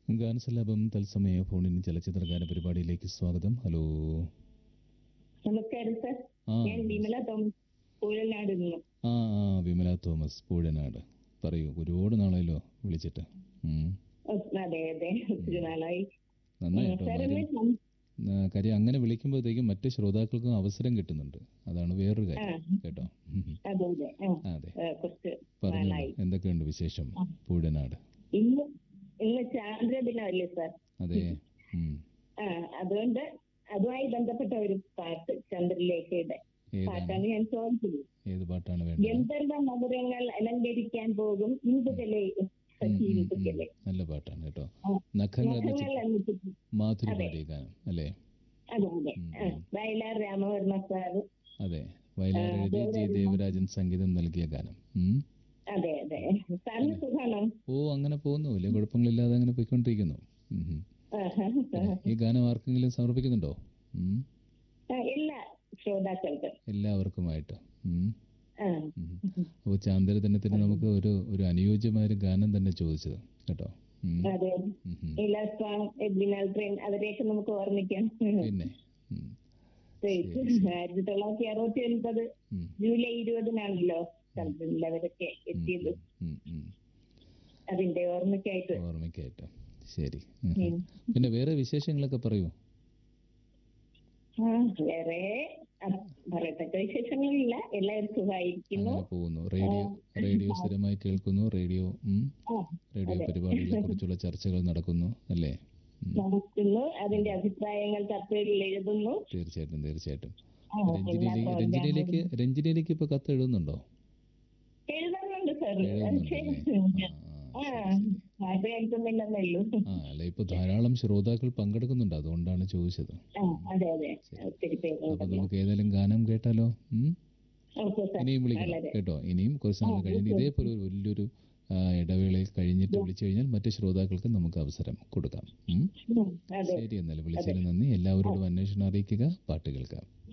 ഗാനസല്ലാപം തത്സമയ ഫോണിൻ ചലച്ചിത്ര ഗാന പരിപാടിയിലേക്ക് സ്വാഗതം ഹലോ നമസ്കാരം സർ ആ ഞാൻ വിമല തോമസ് പൂഴനാട് നിന്നു ആ ആ വിമല തോമസ് പൂഴനാട് പറയൂ ഒരുപാട് നാളായല്ലോ വിളിച്ചിട്ട് ഉം. അതെ അതെ ഒത്തിരി നാളായി നന്നായി കേട്ടോ സാർ കാര്യം എന്നെ സം- ആ, കാര്യം അങ്ങനെ വിളിക്കുമ്പോഴത്തേക്കും മറ്റ് ശ്രോതാക്കൾക്കും അവസരം കിട്ടുന്നുണ്ട് അതാണ് വേറൊരു ആ, കാര്യം കേട്ടോ ഉം. അതെ അതെ ആ, ആ, അതെ ആ, കുറച്ച് പറഞ്ഞു നാളായി എന്തൊക്കെയുണ്ട് വിശേഷം പൂഴനാട് ഇന്ന് ഇന്ന് ചാന്ദ്ര ദിനമല്ലേ സാർ അതെ ഉം. ആ അതുകൊണ്ട് അതുമായി ബന്ധപ്പെട്ട ഒരു പാട്ട് ചന്ദ്രലേഖയുടെ ഏതാണ് പാട്ടാണ് ഞാൻ ചോദിച്ചത് ഏത് പാട്ടാണ് വേണ്ടത് ഗന്ധർവ മധുരങ്ങൾ അലങ്കരിക്കാൻ പോകും ഇന്ദുകലെ ഉം, സഖി ഉം, ഉം. ഇന്ദുകലെ നല്ല പാട്ടാണ് കേട്ടോ ആ. നഖങ്ങൾ എന്ന നഖങ്ങൾ ചിത്രം എന്ന ചിത്രം. മാധുരി അതെ. പാടിയ ഗാനം അല്ലേ അതെ അതെ ഉം, ആ, വയലാർ രാമവർമ്മ സാർ അതെ വയലാർ ആ, എഴുതി ജി ദേവരാജൻ. ദേവരാജൻ സംഗീതം നൽകിയ ഗാനം ഉം. അതെ അതെ സാറിന് സുഖാണോ ഓ അങ്ങനെ പോകുന്നു വലിയ കുഴപ്പങ്ങളില്ലാതെ അങ്ങനെ പോയിക്കൊണ്ടിരിക്കുന്നു ഉം, ഉം. ആഹാ. ഈ ഗാനം ആർക്കെങ്കിലും സമർപ്പിക്കുന്നുണ്ടോ ഉം. ആ, എല്ലാ ശ്രോതാക്കൾക്കും എല്ലാവർക്കുമായിട്ട് ഉം. ആ, ഉം. അപ്പോൾ ചാന്ദ്രദിനത്തിന് നമുക്ക് ഒരു ഒരു അനുയോജ്യമായ ഒരു ഗാനം തന്നെ ചോദിച്ചത് കേട്ടോ ഉം. അതെ ഉം, ഉം. എല്ലാ സ്ട്രോങ് എഡ്വിൻ അൽട്രൈൻ അവരെയൊക്കെ നമുക്ക് ഓർമ്മിക്കാം പിന്നെ ഉം. ആയിരത്തി തൊള്ളായിരത്തി അറുപത്തി ഒൻപത് ഉം. ജൂലൈ ഇരുപതിനാണല്ലോ ചന്ദ്രനിൽ അവരൊക്കെ എത്തിയത് ഉം, ഉം. അതിന്റെ ഓർമ്മയ്ക്കായിട്ട് ഓർമ്മയ്ക്കായിട്ട് ശരി ഉം. ഉം. പിന്നെ വേറെ വിശേഷങ്ങളൊക്കെ പറയൂ ആ, വേറെ ആ, പറയത്തക്ക വിശേഷങ്ങളില്ല എല്ലാവരും സുഖമായിരിക്കുന്നു അങ്ങനെ പോകുന്നു റേഡിയോ റേഡിയോ സ്ഥിരമായി കേൾക്കുന്നു റേഡിയോ ഉം. ആ, റേഡിയോ പരിപാടികളെ കുറിച്ചുള്ള ചർച്ചകൾ നടക്കുന്നു അല്ലേ ഉം. നടക്കുന്നു അതിന്റെ അഭിപ്രായങ്ങൾ കത്തുകളിൽ എഴുതുന്നു തീർച്ചയായിട്ടും തീർച്ചയായിട്ടും ആ, രഞ്ജിനിയിലേക്ക് എല്ലാ രഞ്ജിനിയിലേക്ക് രഞ്ജിനിയിലേക്ക് ഇപ്പൊ കത്ത് എഴുതുന്നുണ്ടോ എഴുതുന്നുണ്ട് സാർ എഴുതുന്നുണ്ടല്ലേ ആ, ആ ആ, ശരി, ശരി. പാട്ട് കേൾക്കുന്നില്ലെന്നേ ഉള്ളൂ ആ അല്ല ഇപ്പൊ ധാരാളം ശ്രോതാക്കൾ പങ്കെടുക്കുന്നുണ്ട് അതുകൊണ്ടാണ് ചോദിച്ചത് ആ അതെ അതെ ഒത്തിരി അപ്പൊ പേരുണ്ടല്ലോ നമുക്ക് ഏതായാലും ഗാനം കേട്ടാലോ ഉം? ഓക്കെ സാർ ഇനിയും വിളിക്കണം വളരെ കേട്ടോ ഇനിയും കുറച്ച് നാൾ കഴിഞ്ഞിട്ട് ഇതേപോലെ ഒരു വലിയൊരു ആ, ഇടവേളയിൽ കഴിഞ്ഞിട്ട് വിളിച്ചു കഴിഞ്ഞാൽ മറ്റു ശ്രോതാക്കൾക്ക് നമുക്ക് അവസരം കൊടുക്കാം ഉം? ഉം, അതെ ശരി എന്നാൽ വിളിച്ചതിന് നന്ദി എല്ലാവരോടും അന്വേഷണം അറിയിക്കുക പാട്ട് കേൾക്കാം